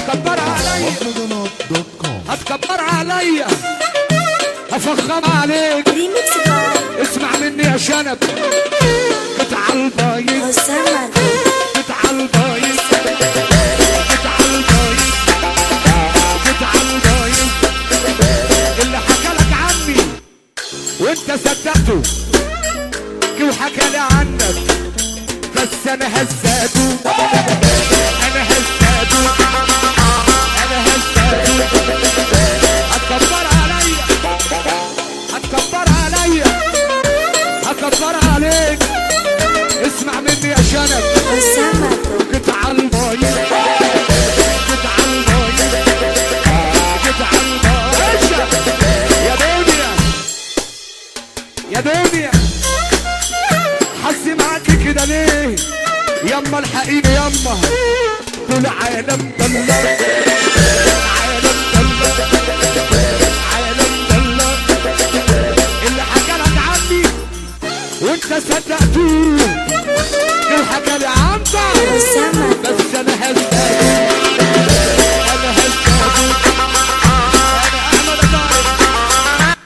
هتكبر عليا مهرجانات دوت كوم هتكبر عليا هفخم عليك ريميكس باي اسمع مني يا شنب قطع البايظ حسام ماركو قطع البايظ قطع البايظ قطع البايظ اللي حكى لك عني وانت صدقته جه وحكى لي عنك بس انا هزاته انا هزاته انا هزاته هتكبر عليا هتكبر عليا هكبر عليك اسمع مني يا شنب حسام ماركو قطع البايظ قطع البايظ قطع البايظ يا دنيا يا دنيا حسي معاكي كده ليه يما الحقيقة يما دول عالم ضلة عالم ضلة عالم ضلة اللي حكى لك عني وانت صدقتوه اللي حكى لي عنك حسام ماركو بس انا هزاك انا هزاك انا احمد طارق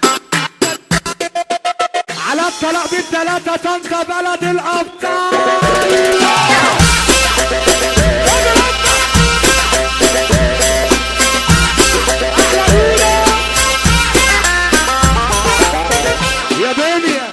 على الطلاق بالثلاثة طنطا بلد الأبطال يا دنيا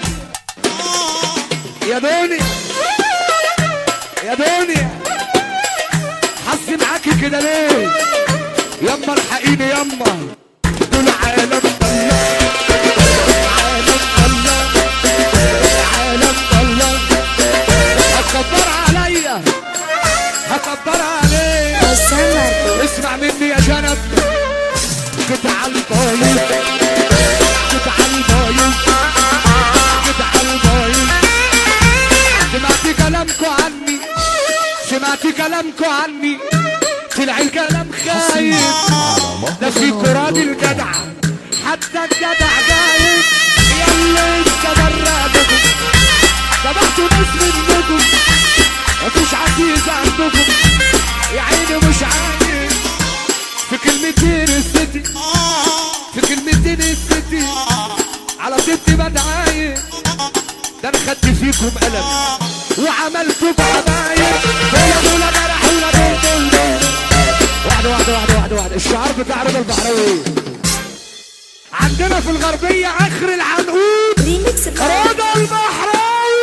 يا دنيا يا دنيا حسي معاكي كده ليه يما الحقيني يما دول عالم الله عالم الله عالم الله هتكبر عليا هكبر عليك حسام ماركو اسمع مني يا شنب قطع البايظ قطع البايظ قطع البايظ سمعت كلامكوا عني سمعت كلامكوا عني طلع الكلام خايف ده في راضي الجدع حتى الجدع جايب يلا انت برادكم ذبحتوا ناس منكم مفيش عزيز عندكم يا عيني مش عايز في كلمتين الستي في كلمتين الستي على ستي بدعاية ده انا خدت فيكم قلم وعملتكم حبايب ولا ولا جرح ولا دول دول دول واحدة واحدة واحدة واحدة واحدة الشعار بتاع رضا البحراوي عندنا في الغربية آخر العنقود ريميكس باي رضا البحراوي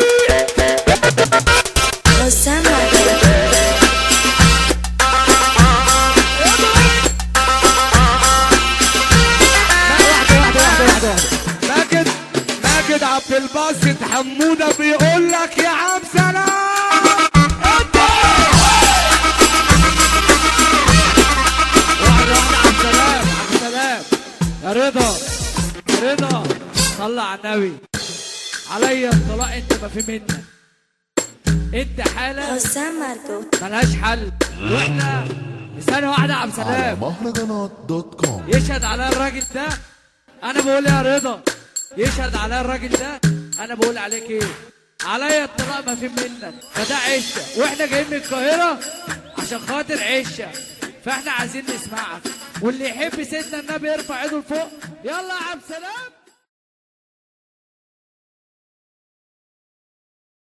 حسام ماركو واحدة واحدة واحدة واحدة واحدة ماجد ماجد عبد الباسط حمودة بيقول لك يا عم سلام انت واحدة واحدة عبد سلام عبد سلام يا رضا يا رضا صلى على النبي عليا الطلاق انت ما في منك انت حالة حسام ماركو ملهاش حل واحنا ثانية واحدة يا عبد على سلام مهرجانات دوت كوم يشهد على الراجل ده انا بقول يا رضا يشهد على الراجل ده انا بقول عليك ايه عليا الطلاق ما في منك فده عشه واحنا جايين من القاهره عشان خاطر عشه فاحنا عايزين نسمعك واللي يحب سيدنا النبي يرفع ايده لفوق يلا يا عم سلام